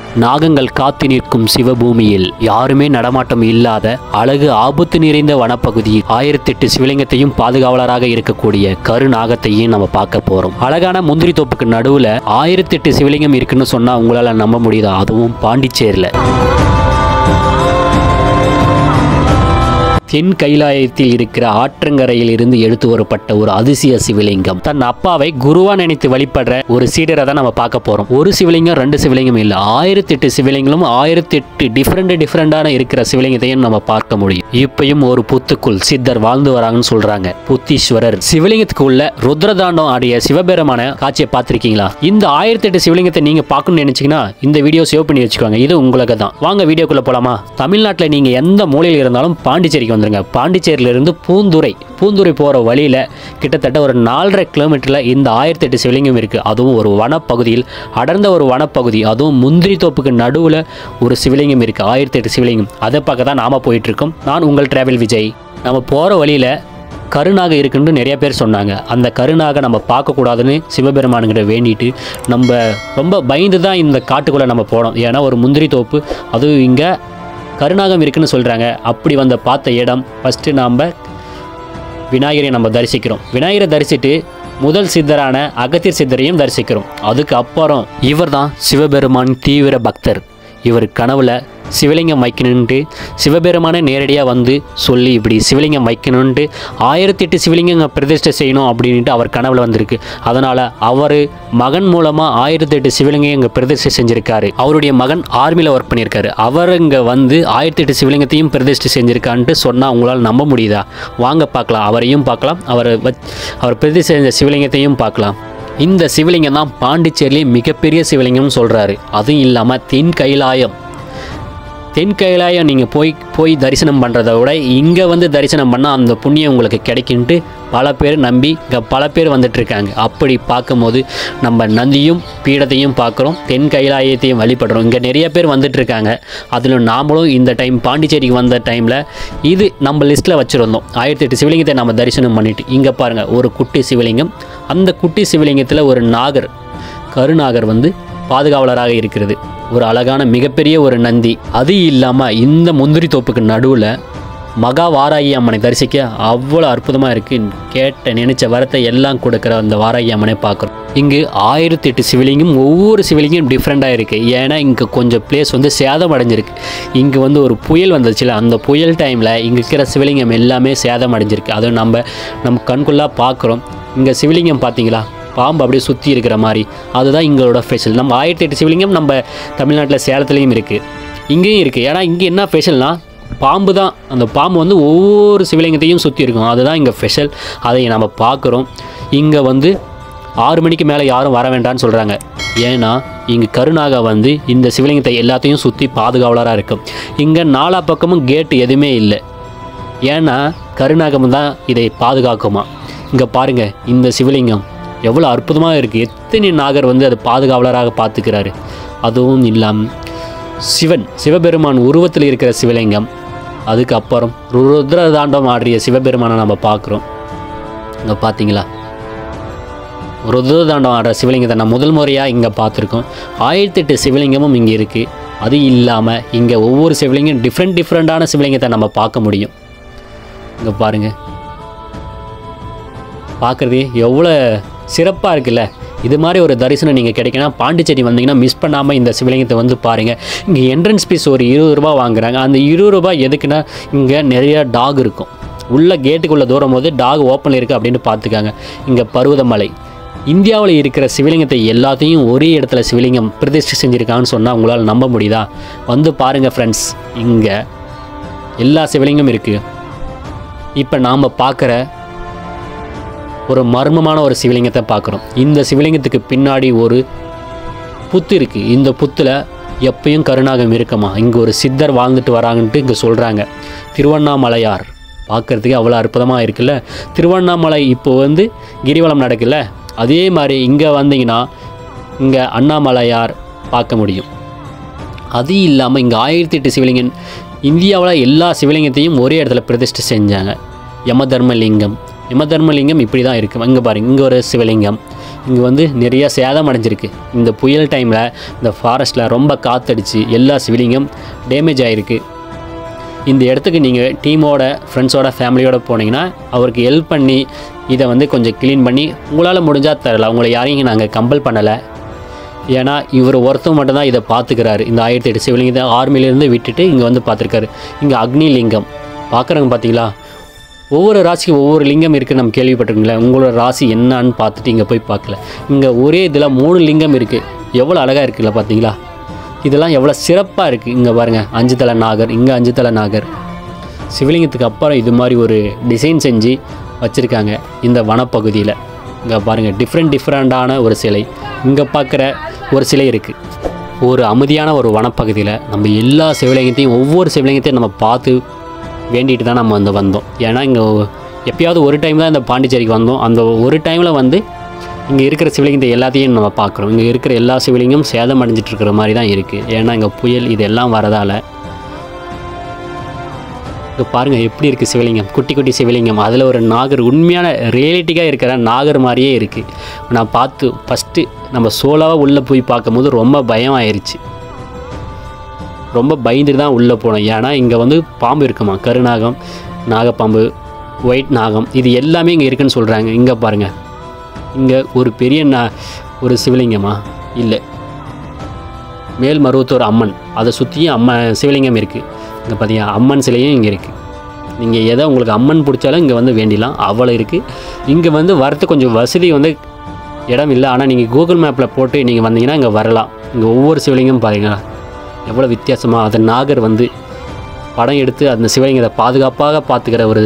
நாகங்கள் காத்து நிற்கும் சிவபூமியில் யாருமே நடமாட்டம் இல்லாத அழகு ஆபத்து நிறைந்த வனப்பகுதியில் ஆயிரத்தெட்டு சிவலிங்கத்தையும் பாதுகாவலராக இருக்கக்கூடிய கருநாகத்தையும் நம்ம பார்க்க போறோம் அழகான முந்திரி தோப்புக்கு நடுவுல ஆயிரத்தெட்டு சிவலிங்கம் இருக்குன்னு சொன்னா உங்களால நம்ப முடியுதா அதுவும் பாண்டிச்சேரியில தென் கைலாயத்தில் இருக்கிற ஆற்றங்கரையில் இருந்து எடுத்து வரப்பட்ட ஒரு அதிசய சிவலிங்கம் தன் அப்பாவை குருவா நினைத்து வழிபடுற ஒரு சீடரை தான் நம்ம பார்க்க போறோம் ஒரு சிவலிங்கம் ரெண்டு சிவலிங்கம் இல்லை ஆயிரத்தி எட்டு சிவலிங்கங்களும் ஆயிரத்தி எட்டு டிஃப்ரெண்ட் டிஃப்ரெண்டான இருக்கிற சிவலிங்கத்தையும் நம்ம பார்க்க முடியும் இப்பயும் ஒரு புத்துக்குள் சித்தர் வாழ்ந்து வராங்கன்னு சொல்றாங்க புத்தீஸ்வரர் சிவலிங்கத்துக்கு உள்ள ருத்ரதாண்டம் ஆடிய சிவபெருமான காட்சியை பார்த்திருக்கீங்களா இந்த ஆயிரத்தி எட்டு சிவலிங்கத்தை நீங்க பார்க்கணும்னு நினைச்சீங்கன்னா இந்த வீடியோ சேவ் பண்ணி வச்சுக்கோங்க இது உங்களுக்கு தான் வாங்க வீடியோக்குள்ள போலாமா தமிழ்நாட்டில் நீங்க எந்த மூலையில் இருந்தாலும் பாண்டிச்சேரிக்கு வந்துருங்க பாண்டிச்சேரியில இருந்து பூந்துரை பூந்துரை போகிற வழியில் கிட்டத்தட்ட ஒரு நாலரை கிலோமீட்டரில் இந்த ஆயிரத்தி எட்டு சிவலிங்கம் இருக்குது அதுவும் ஒரு வனப்பகுதியில் அடர்ந்த ஒரு வனப்பகுதி அதுவும் முந்திரி தோப்புக்கு நடுவில் ஒரு சிவலிங்கம் இருக்குது ஆயிரத்தி எட்டு சிவலிங்கம் அதை பார்க்க தான் நாம் போயிட்டுருக்கோம் நான் உங்கள் டிராவல் விஜய் நம்ம போகிற வழியில் கருநாக இருக்குன்னு நிறைய பேர் சொன்னாங்க அந்த கருநாக நம்ம பார்க்கக்கூடாதுன்னு சிவபெருமானுங்கிட்ட வேண்டிட்டு நம்ம ரொம்ப பயந்து தான் இந்த காட்டுக்குள்ளே நம்ம போனோம் ஏன்னா ஒரு முந்திரி தோப்பு அதுவும் இங்கே கருநாகம் இருக்குன்னு சொல்கிறாங்க அப்படி வந்த பார்த்த இடம் ஃபஸ்ட்டு நாம் விநாயகரை நம்ம தரிசிக்கிறோம் விநாயகரை தரிசிட்டு முதல் சித்தரான அகத்தியர் சித்தரையும் தரிசிக்கிறோம் அதுக்கு அப்புறம் இவர்தான் சிவபெருமான் தீவிர பக்தர் இவர் கனவுல சிவலிங்கம் வைக்கணுன்ட்டு சிவபெருமானை நேரடியாக வந்து சொல்லி இப்படி சிவலிங்கம் வைக்கணுன்ட்டு ஆயிரத்தி எட்டு சிவலிங்கம் பிரதிஷ்டை செய்யணும் அப்படின்ட்டு அவர் கனவுல வந்திருக்கு அதனால் அவர் மகன் மூலமாக ஆயிரத்தி எட்டு சிவலிங்கம் இங்கே பிரதிஷ்டை செஞ்சிருக்காரு அவருடைய மகன் ஆர்மியில் ஒர்க் பண்ணியிருக்காரு அவர் இங்கே வந்து ஆயிரத்தி எட்டு சிவலிங்கத்தையும் பிரதிஷ்டை செஞ்சிருக்கான்ட்டு சொன்னால் உங்களால் நம்ப முடியுதா வாங்க பார்க்கலாம் அவரையும் பார்க்கலாம் அவர் வச் அவர் பிரதிஷ்டை செஞ்ச சிவலிங்கத்தையும் பார்க்கலாம் இந்த சிவலிங்கம் தான் பாண்டிச்சேரியிலே மிகப்பெரிய சிவலிங்கம்னு சொல்கிறாரு அதுவும் இல்லாமல் தென் கைலாயம் தென் கைலாயம் நீங்கள் போய் போய் தரிசனம் பண்ணுறத விட இங்கே வந்து தரிசனம் பண்ணால் அந்த புண்ணியம் உங்களுக்கு கிடைக்குன்ட்டு பல பேர் நம்பி இங்கே பல பேர் வந்துட்டுருக்காங்க அப்படி பார்க்கும்போது நம்ம நந்தியும் பீடத்தையும் பார்க்குறோம் தென் கைலாயத்தையும் வழிபடுறோம் இங்கே நிறைய பேர் வந்துட்டுருக்காங்க அதில் நாமளும் இந்த டைம் பாண்டிச்சேரிக்கு வந்த டைமில் இது நம்ம லிஸ்ட்டில் வச்சுருந்தோம் ஆயிரத்தி எட்டு சிவலிங்கத்தை நம்ம தரிசனம் பண்ணிட்டு இங்கே பாருங்கள் ஒரு குட்டி சிவலிங்கம் அந்த குட்டி சிவலிங்கத்தில் ஒரு நாகர் கருநாகர் வந்து பாதுகாவலராக இருக்கிறது ஒரு அழகான மிகப்பெரிய ஒரு நந்தி அது இல்லாமல் இந்த முந்திரி தோப்புக்கு நடுவில் மகா வாராகி அம்மனை தரிசிக்க அவ்வளோ அற்புதமாக இருக்குது கேட்ட நினைச்ச வரத்தை எல்லாம் கொடுக்குற அந்த வாராகி அம்மனை பார்க்குறோம் இங்கு ஆயிரத்தி எட்டு சிவலிங்கம் ஒவ்வொரு சிவலிங்கம் டிஃப்ரெண்ட்டாக இருக்குது ஏன்னா இங்கே கொஞ்சம் பிளேஸ் வந்து சேதம் அடைஞ்சிருக்கு இங்கே வந்து ஒரு புயல் வந்துச்சுல அந்த புயல் டைமில் இங்கே இருக்கிற சிவலிங்கம் எல்லாமே சேதம் அடைஞ்சிருக்கு அதுவும் நம்ம நம்ம கண்குள்ளாக பார்க்குறோம் இங்கே சிவலிங்கம் பார்த்தீங்களா பாம்பு அப்படியே சுற்றி இருக்கிற மாதிரி அதுதான் எங்களோட ஸ்பெஷல் நம்ம ஆயிரத்தி எட்டு சிவலிங்கம் நம்ம தமிழ்நாட்டில் சேலத்துலேயும் இருக்குது இங்கேயும் இருக்குது ஏன்னா இங்கே என்ன ஸ்பெஷல்னால் பாம்பு தான் அந்த பாம்பு வந்து ஒவ்வொரு சிவலிங்கத்தையும் சுற்றி இருக்கும் அதுதான் இங்கே ஸ்பெஷல் அதை நம்ம பார்க்குறோம் இங்கே வந்து ஆறு மணிக்கு மேலே யாரும் வர வேண்டாம்னு சொல்கிறாங்க ஏன்னா இங்கே கருநாக வந்து இந்த சிவலிங்கத்தை எல்லாத்தையும் சுற்றி பாதுகாவலராக இருக்கும் இங்கே நாலா பக்கமும் கேட்டு எதுவுமே இல்லை ஏன்னா கருநாகம் தான் இதை பாதுகாக்குமா இங்கே பாருங்கள் இந்த சிவலிங்கம் எவ்வளோ அற்புதமாக இருக்குது எத்தனை நாகர் வந்து அதை பாதுகாவலராக பார்த்துக்கிறாரு அதுவும் இல்லாமல் சிவன் சிவபெருமான் உருவத்தில் இருக்கிற சிவலிங்கம் அதுக்கப்புறம் ருத்ர தாண்டம் ஆடிய சிவபெருமானை நம்ம பார்க்குறோம் இங்கே பார்த்தீங்களா ருத்ர தாண்டம் ஆடுற சிவலிங்கத்தை நான் முதல் முறையாக இங்கே பார்த்துருக்கோம் ஆயிரத்தி எட்டு சிவலிங்கமும் இங்கே இருக்குது அது இல்லாமல் இங்கே ஒவ்வொரு சிவலிங்கம் டிஃப்ரெண்ட் டிஃப்ரெண்ட்டான சிவலிங்கத்தை நம்ம பார்க்க முடியும் இங்கே பாருங்கள் பார்க்குறது எவ்வளோ சிறப்பாக இருக்குல்ல இது மாதிரி ஒரு தரிசனம் நீங்கள் கிடைக்கணும் பாண்டிச்சேரி வந்தீங்கன்னா மிஸ் பண்ணாமல் இந்த சிவலிங்கத்தை வந்து பாருங்கள் இங்கே என்ட்ரன்ஸ் ஃபீஸ் ஒரு இருபது ரூபா வாங்குறாங்க அந்த இருபது ரூபாய் எதுக்குன்னா இங்கே நிறைய டாக் இருக்கும் உள்ள கேட்டுக்குள்ளே தூரம் போது டாக் ஓப்பனில் இருக்குது அப்படின்னு பார்த்துக்காங்க இங்கே பருவதமலை இந்தியாவில் இருக்கிற சிவலிங்கத்தை எல்லாத்தையும் ஒரே இடத்துல சிவலிங்கம் பிரதிஷ்டை செஞ்சுருக்காங்கன்னு சொன்னால் உங்களால் நம்ப முடியுதா வந்து பாருங்கள் ஃப்ரெண்ட்ஸ் இங்கே எல்லா சிவலிங்கம் இருக்குது இப்போ நாம் பார்க்குற ஒரு மர்மமான ஒரு சிவலிங்கத்தை பார்க்குறோம் இந்த சிவலிங்கத்துக்கு பின்னாடி ஒரு புத்து இருக்குது இந்த புத்தில் எப்பயும் கருணாகம் இருக்குமா இங்கே ஒரு சித்தர் வாழ்ந்துட்டு வராங்கன்ட்டு இங்கே சொல்கிறாங்க திருவண்ணாமலையார் பார்க்குறதுக்கு அவ்வளோ அற்புதமாக இருக்குல்ல திருவண்ணாமலை இப்போ வந்து கிரிவலம் நடக்குல்ல அதே மாதிரி இங்கே வந்தீங்கன்னா இங்கே அண்ணாமலையார் பார்க்க முடியும் அது இல்லாமல் இங்கே ஆயிரத்தி எட்டு சிவலிங்கம் இந்தியாவில் எல்லா சிவலிங்கத்தையும் ஒரே இடத்துல பிரதிஷ்டை செஞ்சாங்க யமதர்மலிங்கம் யமதர்மலிங்கம் இப்படி தான் இருக்குது இங்கே பாருங்க இங்கே ஒரு சிவலிங்கம் இங்கே வந்து நிறைய சேதம் அடைஞ்சிருக்கு இந்த புயல் டைமில் இந்த ஃபாரஸ்ட்டில் ரொம்ப காத்தடிச்சு எல்லா சிவிலிங்கும் டேமேஜ் ஆகிருக்கு இந்த இடத்துக்கு நீங்கள் டீமோட ஃப்ரெண்ட்ஸோட ஃபேமிலியோட போனீங்கன்னா அவருக்கு ஹெல்ப் பண்ணி இதை வந்து கொஞ்சம் க்ளீன் பண்ணி உங்களால் முடிஞ்சால் தரலாம் உங்களை யாரையும் நாங்கள் கம்பல் பண்ணலை ஏன்னா இவர் ஒருத்தர் மட்டும்தான் இதை பார்த்துக்கிறாரு இந்த ஆயிரத்தி எட்டு சிவலிங்கத்தை ஆர்மிலேருந்து விட்டுட்டு இங்கே வந்து பார்த்துருக்காரு இங்கே அக்னி லிங்கம் பார்க்குறவங்க பார்த்தீங்களா ஒவ்வொரு ராசிக்கும் ஒவ்வொரு லிங்கம் இருக்குது நம்ம கேள்விப்பட்டிருக்கீங்களா உங்களோட ராசி என்னன்னு பார்த்துட்டு இங்கே போய் பார்க்கல இங்கே ஒரே இதில் மூணு லிங்கம் இருக்குது எவ்வளோ அழகாக இருக்குல்ல பார்த்தீங்களா இதெல்லாம் எவ்வளோ சிறப்பாக இருக்குது இங்கே பாருங்கள் அஞ்சு தலை நாகர் இங்கே அஞ்சு தலை நாகர் சிவலிங்கத்துக்கு அப்புறம் இது மாதிரி ஒரு டிசைன் செஞ்சு வச்சுருக்காங்க இந்த வனப்பகுதியில் இங்கே பாருங்கள் டிஃப்ரெண்ட் டிஃப்ரெண்ட்டான ஒரு சிலை இங்கே பார்க்குற ஒரு சிலை இருக்குது ஒரு அமைதியான ஒரு வனப்பகுதியில் நம்ம எல்லா சிவலிங்கத்தையும் ஒவ்வொரு சிவலிங்கத்தையும் நம்ம பார்த்து வேண்டிட்டு தான் நம்ம வந்து வந்தோம் ஏன்னா இங்கே எப்பயாவது ஒரு டைம் தான் இந்த பாண்டிச்சேரிக்கு வந்தோம் அந்த ஒரு டைமில் வந்து இங்கே இருக்கிற சிவலிங்கத்தை எல்லாத்தையும் நம்ம பார்க்குறோம் இங்கே இருக்கிற எல்லா சிவலிங்கம் சேதம் அடைஞ்சிட்டு இருக்கிற மாதிரி தான் இருக்குது ஏன்னா இங்கே புயல் இதெல்லாம் வரதால் இங்கே பாருங்கள் எப்படி இருக்குது சிவலிங்கம் குட்டி குட்டி சிவலிங்கம் அதில் ஒரு நாகர் உண்மையான ரியலிட்டிக்காக இருக்கிற நாகர் மாதிரியே இருக்குது நான் பார்த்து ஃபஸ்ட்டு நம்ம சோலாவாக உள்ளே போய் பார்க்கும்போது ரொம்ப பயம் ஆயிடுச்சு ரொம்ப பயந்துட்டு தான் உள்ளே போனோம் ஏன்னா இங்கே வந்து பாம்பு இருக்குமா கருநாகம் நாகப்பாம்பு ஒயிட் நாகம் இது எல்லாமே இங்கே இருக்குன்னு சொல்கிறாங்க இங்கே பாருங்கள் இங்கே ஒரு பெரிய நா ஒரு சிவலிங்கமா இல்லை மேல் மருவத்தூர் அம்மன் அதை சுற்றியும் அம்மன் சிவலிங்கம் இருக்குது இங்கே பார்த்தீங்கன்னா அம்மன் சிலையும் இங்கே இருக்குது நீங்கள் எதை உங்களுக்கு அம்மன் பிடிச்சாலும் இங்கே வந்து வேண்டிலாம் அவ்வளோ இருக்குது இங்கே வந்து வரது கொஞ்சம் வசதி வந்து இடம் இல்லை ஆனால் நீங்கள் கூகுள் மேப்பில் போட்டு நீங்கள் வந்தீங்கன்னா இங்கே வரலாம் இங்கே ஒவ்வொரு சிவலிங்கம் பாருங்களா எவ்வளோ வித்தியாசமாக அந்த நாகர் வந்து படம் எடுத்து அந்த சிவலிங்கத்தை பாதுகாப்பாக பார்த்துக்கிற ஒரு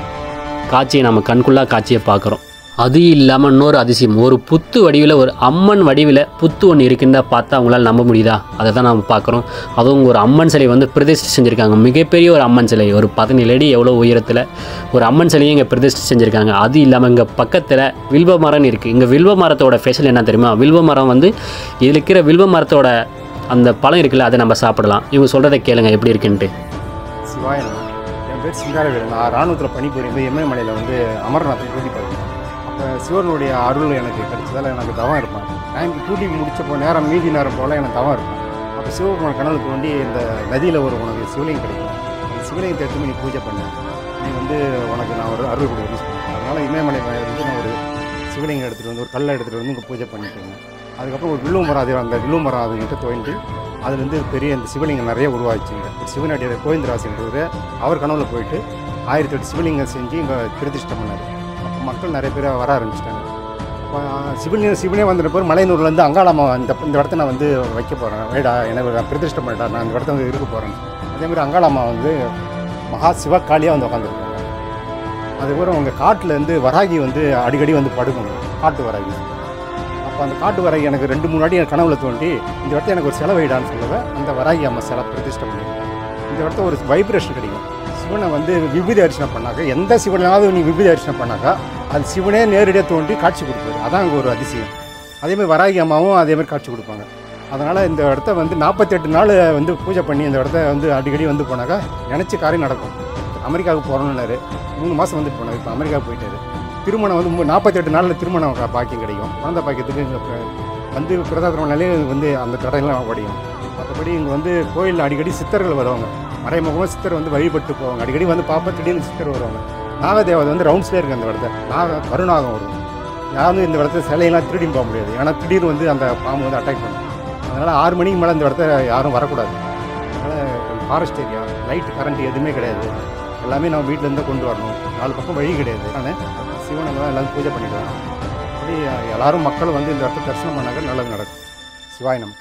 காட்சியை நம்ம கண்குள்ளா காட்சியை பார்க்குறோம் அது இல்லாமல் இன்னொரு அதிசயம் ஒரு புத்து வடிவில் ஒரு அம்மன் வடிவில் புத்து ஒன்று இருக்குன்னு பார்த்தா அவங்களால நம்ப முடியுதா அதை தான் நம்ம பார்க்குறோம் அதுவும் ஒரு அம்மன் சிலை வந்து பிரதிஷ்டை செஞ்சுருக்காங்க மிகப்பெரிய ஒரு அம்மன் சிலை ஒரு பதினேழு அடி எவ்வளோ உயரத்தில் ஒரு அம்மன் சிலையும் இங்கே பிரதிஷ்டை செஞ்சுருக்காங்க அது இல்லாமல் இங்கே பக்கத்தில் வில்வ மரம் இருக்குது இங்கே வில்வ மரத்தோட ஸ்பெஷல் என்ன தெரியுமா வில்வ மரம் வந்து இதில் இருக்கிற வில்வ மரத்தோட அந்த பழம் இருக்குல்ல அதை நம்ம சாப்பிடலாம் இவங்க சொல்கிறத கேளுங்க எப்படி இருக்குன்ட்டு சிவாய நம என் பேர் சிங்காரவேலு நான் ராணுவத்தில் பணிபுரியும் போது எம்ஏமலையில் வந்து அமர்நாத் கூட்டி போயிருந்தேன் அப்போ சிவனுடைய அருள் எனக்கு கிடைச்சதால எனக்கு தவம் இருப்பேன் டைம் கூட்டி முடிச்சப்போ நேரம் மீதி நேரம் போல் எனக்கு தவம் இருக்கும் அப்போ சிவபெருமான் கனவுக்கு வேண்டி இந்த நதியில் ஒரு உனக்கு சிவலிங்கம் கிடைக்கும் அந்த சிவலிங்கத்தை எடுத்து நீ பூஜை பண்ணு நீ வந்து உனக்கு நான் ஒரு அருள் கொடுக்குறேன்னு சொன்னேன் அதனால் இமயமலை இருந்து நான் ஒரு சிவலிங்கம் எடுத்துகிட்டு வந்து ஒரு கல்லை எடுத்துகிட்டு வந்து இங்கே பூஜை பண்ணிட்டு இருந்தேன் அதுக்கப்புறம் ஒரு வில்லுவ மரம் அது அந்த வில்லுவ மரம் அதுகிட்ட தோண்டி அதுலேருந்து பெரிய இந்த சிவலிங்கம் நிறைய உருவாச்சுங்க ஒரு சிவனடியார் கோவிந்தராஜன்றவர் அவர் கனவுல போயிட்டு ஆயிரத்தி எட்டு சிவலிங்கம் செஞ்சு இங்கே பிரதிஷ்டை பண்ணார் அப்போ மக்கள் நிறைய பேர் வர ஆரம்பிச்சிட்டாங்க அப்போ சிவலிங்கம் சிவனே வந்த பிறகு மலையனூர்லேருந்து அங்காளம்மா இந்த இந்த இடத்த நான் வந்து வைக்க போகிறேன் வேடா எனக்கு நான் பிரதிஷ்டை பண்ணிட்டா நான் இந்த இடத்த வந்து இருக்க போகிறேன் அதேமாதிரி அங்காளம்மா வந்து மகா சிவகாளியாக வந்து உட்காந்துருக்காங்க அதுக்கப்புறம் உங்கள் காட்டில் இருந்து வராகி வந்து அடிக்கடி வந்து படுக்கணும் காட்டு வராகி அப்போ அந்த காட்டு வராகி எனக்கு ரெண்டு மூணு அடி எனக்கு கனவுல தோண்டி இந்த இடத்த எனக்கு ஒரு செலவு வைடான்னு சொல்லவே அந்த வராகி அம்மா சிலை பிரதிஷ்டை பண்ணியிருக்கேன் இந்த இடத்த ஒரு வைப்ரேஷன் கிடைக்கும் சிவனை வந்து விபூதி அர்ச்சனை பண்ணாக்க எந்த சிவனாவது நீ விபூதி அர்ச்சனை பண்ணாக்கா அது சிவனே நேரடியாக தோண்டி காட்சி கொடுப்பாரு அதான் அங்கே ஒரு அதிசயம் அதேமாதிரி வராகி அம்மாவும் அதேமாதிரி காட்சி கொடுப்பாங்க அதனால் இந்த இடத்த வந்து நாற்பத்தெட்டு நாள் வந்து பூஜை பண்ணி இந்த இடத்த வந்து அடிக்கடி வந்து போனாக்கா நினச்ச காரியம் நடக்கும் அமெரிக்காவுக்கு போகிறோம்னாரு மூணு மாதம் வந்து போனார் இப்போ அமெரிக்கா போயிட்டாரு திருமணம் வந்து மூ- நாற்பத்தெட்டு நாளில் திருமணம் கா- பாக்கியம் கிடைக்கும் குழந்தை பாக்கியத்துக்கு இங்கே ப- வந்து பிரதாத்திரம்னாலே வந்து அந்த தடையெல்லாம் உடையும் மற்றபடி இங்கே வந்து கோயிலில் அடிக்கடி சித்தர்கள் வருவாங்க மறைமுகமாக சித்தர் வந்து வழிபட்டு போவாங்க அடிக்கடி வந்து பாப்பா திடீர்னு சித்தர் வருவாங்க நாகதேவதை வந்து ரவுண்ட்ஸ்லேயே இருக்குது அந்த இடத்த நாக கருநாகம் வரும் யாரும் இந்த இடத்துல சிலையெல்லாம் திருடின்னு போக முடியாது ஏன்னா திடீர்னு வந்து அந்த பாம்பு வந்து அட்டாக் பண்ணும் அதனால் ஆறு மணிக்கு மேலே இந்த இடத்த யாரும் வரக்கூடாது அதனால் ஃபாரஸ்ட் ஏரியா லைட் கரண்ட் எதுவுமே கிடையாது எல்லாமே நம்ம வீட்டிலேருந்து கொண்டு வரணும் நாலு பக்கம் வழி கிடையாது ஆனால் சிவனை தான் எல்லாரும் பூஜை பண்ணிடுவாங்க அப்படி எல்லாரும் மக்கள் வந்து இந்த இடத்த தரிசனம் பண்ணாக்க நல்லது நடக்கும் சிவாயனம்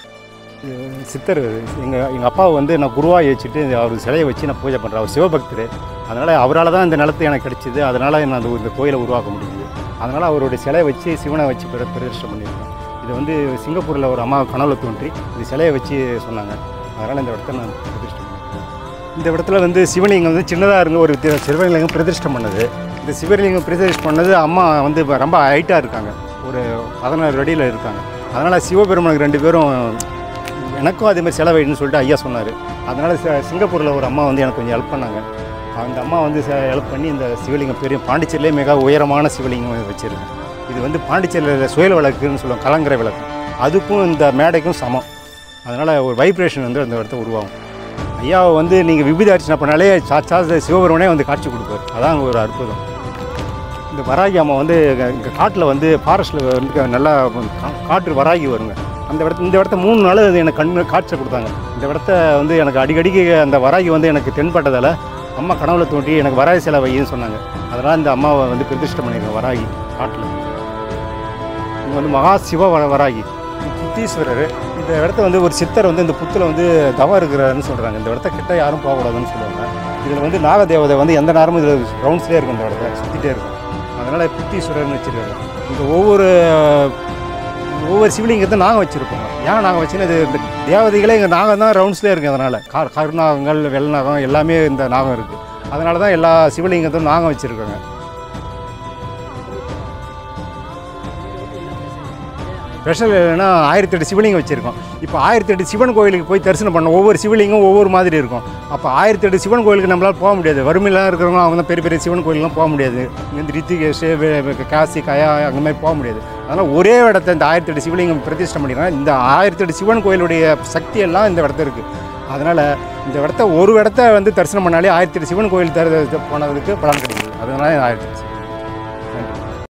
சித்தர் எங்கள் எங்கள் அப்பாவை வந்து நான் குருவாக வச்சுட்டு அவர் சிலையை வச்சு நான் பூஜை பண்ணுறேன் அவர் சிவபக்தர் அதனால் அவரால் தான் இந்த நிலத்து எனக்கு கிடைச்சிது அதனால் நான் அந்த இந்த கோயிலை உருவாக்க முடியுது அதனால் அவருடைய சிலையை வச்சு சிவனை வச்சு பிர பிரதிஷ்டை பண்ணியிருக்கேன் இது வந்து சிங்கப்பூரில் ஒரு அம்மா கனவுல தோன்றி இந்த சிலையை வச்சு சொன்னாங்க அதனால் இந்த இடத்த நான் பிரதிஷ்டை பண்ணியிருக்கேன் இந்த இடத்துல வந்து சிவலிங்கம் வந்து சின்னதாக இருந்த ஒரு தி- சிவலிங்கம் பிரதிஷ்டை பண்ணது இந்த சிவலிங்கம் பிரதிஷ்டை பண்ணது அம்மா வந்து இப்ப ரொம்ப ஹைட்டாக இருக்காங்க ஒரு பதினாறு அடியில் இருக்காங்க அதனால் சிவபெருமானுக்கு ரெண்டு பேரும் எனக்கும் அதே மாதிரி செலவைடுன்னு சொல்லிட்டு ஐயா சொன்னார் அதனால் சிங்கப்பூரில் ஒரு அம்மா வந்து எனக்கு கொஞ்சம் ஹெல்ப் பண்ணாங்க அந்த அம்மா வந்து ஹெல்ப் பண்ணி இந்த சிவலிங்கம் பெரிய பாண்டிச்சேரியிலே மிக உயரமான சிவலிங்கம் வச்சுருக்கேன் இது வந்து பாண்டிச்சேரியில் சுயல் விளக்குன்னு சொல்லுவோம் கலங்கரை விளக்கு அதுக்கும் இந்த மேடைக்கும் சமம் அதனால் ஒரு வைப்ரேஷன் வந்து அந்த இடத்த உருவாகும் ஐயாவை வந்து நீங்கள் விபூதி அர்ச்சனை பண்ணாலே சாச்சா சிவபெருமனே வந்து காட்சி கொடுப்பார் அதான் அங்க ஒரு அற்புதம் இந்த வராகி அம்மா வந்து இங்கே காட்டில் வந்து ஃபாரஸ்ட்டில் வந்து நல்லா கா- காட்டு வராகி வருங்க அந்த இடத்த இந்த இடத்த மூணு நாள் அது எனக்கு கண் காட்சி கொடுத்தாங்க இந்த இடத்த வந்து எனக்கு அடிக்கடிக்கு அந்த வராகி வந்து எனக்கு தென்பட்டதால் அம்மா கனவுல தோண்டி எனக்கு வராகி சிலை வையின்னு சொன்னாங்க அதனால் இந்த அம்மாவை வந்து பிரதிஷ்டை பண்ணியிருக்கேன் வராகி காட்டில் இவங்க வந்து மகா சிவ வர வராகி புத்தீஸ்வரர் இந்த இடத்த வந்து ஒரு சித்தர் வந்து இந்த புத்தில் வந்து தவம் இருக்கிறாருன்னு சொல்கிறாங்க இந்த இடத்த கிட்ட யாரும் போகக்கூடாதுன்னு சொல்லுவாங்க இதில் வந்து நாகதேவதை வந்து எந்த நேரமும் இதில் ரவுண்ட்ஸ்லேயே இருக்கும் இந்த இடத்துல சுற்றிட்டே இருக்கும் அதனால் புத்தீஸ்வரர்னு வச்சுருக்காங்க இந்த ஒவ்வொரு ஒவ்வொரு சிவலிங்கத்தை நாங்கள் வச்சுருப்போம் ஏன் நாங்கள் வச்சுன்னா இது இந்த தேவதைகளே இங்கே நாகம் தான் ரவுண்ட்ஸ்லேயே இருக்குது அதனால் கர் கருநாகங்கள் வெள்ளநாகம் எல்லாமே இந்த நாகம் இருக்குது அதனால தான் எல்லா சிவலிங்கத்தையும் நாகம் வச்சுருக்காங்க ஸ்பெஷல் என்னன்னா ஆயிரத்தி எட்டு சிவலிங்கம் வச்சுருக்கோம் இப்போ ஆயிரத்தி எட்டு சிவன் கோயிலுக்கு போய் தரிசனம் பண்ண ஒவ்வொரு சிவலிங்கம் ஒவ்வொரு மாதிரி இருக்கும் அப்போ ஆயிரத்தி எட்டு சிவன் கோயிலுக்கு நம்மளால் போக முடியாது வறுமையிலாம் இருக்கிறவங்க அவங்க தான் பெரிய பெரிய சிவன் கோயிலெலாம் போக முடியாது இங்கேருந்து ரித்திகேஷ் காசி கயா அந்த மாதிரி போக முடியாது அதனால் ஒரே இடத்த இந்த ஆயிரத்தி எட்டு சிவலிங்கம் பிரதிஷ்டை பண்ணிடுறாங்க இந்த ஆயிரத்தி எட்டு சிவன் கோயிலுடைய சக்தி எல்லாம் இந்த இடத்துல இருக்குது அதனால் இந்த இடத்த ஒரு இடத்த வந்து தரிசனம் பண்ணாலே ஆயிரத்தி எட்டு சிவன் கோயில் தர போனதுக்கு பலன் கிடைக்குது அதனால ஆயிரத்தி எட்டு சிவன்